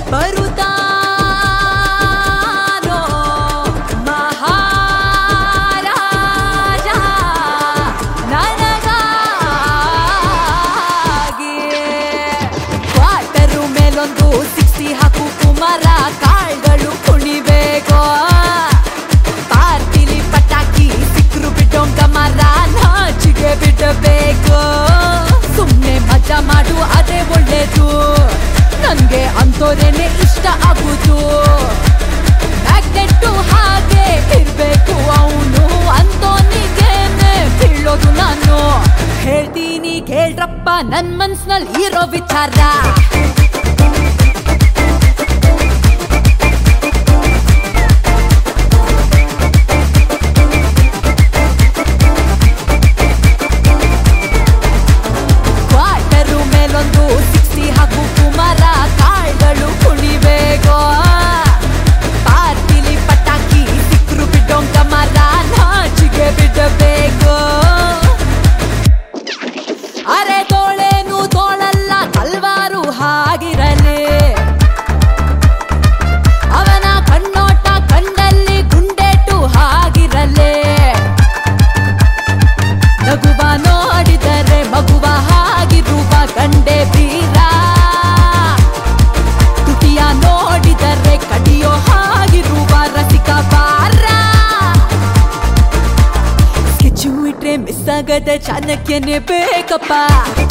ಬರುತ್ತಾನೋ ಮಹಾರಾಜ ನನಗಾಗಿ ಕ್ವಾರ್ಟರು ಮೇಲೊಂದು ಸಿಕ್ಸ್ಟಿ ಹಾಕು ಕುಮಾರ ಕಾಳ್ಗಳು ಕುಣಿಬೇಕೋ ಪಾರ್ಟಿಲಿ ಪಟಾಕಿ ಸಿಕ್ರು ಬಿಟ್ಟೋಂಗ ಮರ ನಾಚಿಗೆ ಬಿಡಬೇಕು ಸುಮ್ನೆ ಮಜಾ ಮಾಡು ಅದೇ ಒಳ್ಳೇದು ನನ್ಗೆ ಅಂತೋರೇನೆ ಇಷ್ಟ ಆಗುದು ಮ್ಯಾಗ್ನೆಟ್ಟು ಹಾಗೆ ಇರ್ಬೇಕು ಅವನು ಅಂತೋನಿಗೇನೆ ಬೀಳೋದು ನಾನು ಹೇಳ್ತೀನಿ ಕೇಳ್ರಪ್ಪ ನನ್ ಮನ್ಸ್ನಲ್ಲಿ ಇರೋ ವಿಚಾರ ಕ್ವಾರ್ಟರು ಮೇಲೊಂದು ಸಿಕ್ಸ್ಟಿ ಹಾಕು ಕುಮಾರ ಕಾಳ್ಗಳು ಕುಣಿಬೇಕೋ ಪಾರ್ಟಿಲಿ ಪಟಾಕಿ ಸಿಕ್ರು ಬಿಡೋಂಗ ಮರ ನಾಚಿಗೆ ಬಿಡಬೇಕು ಅರೆ ತೋಳೇನು ತೋಳಲ್ಲ ತಲ್ವಾರು ಹಾಗಿರಲಿ ಅವನ ಕಣ್ಣೋಟ ಕಣ್ಣಲ್ಲಿ ಗುಂಡೇಟು ಹಾಗಿರಲಿ ನಗುವ ನೋಡಿದರೆ ಮಗುವ ಹಾಗಿರುವ ಗಂಡೆ ಬೀರ ತುಟಿಯ ನೋಡಿದರೆ ಕಡಿಯೋ ಹಾಗಿರುವ ರಸಿಕ ಬಾರ ಸ್ಕೆಚು ಇಟ್ರೆ ಮಿಸ್ ಆಗದೆ ಚಾಣಕ್ಯನೇ ಬೇಕಪ್ಪ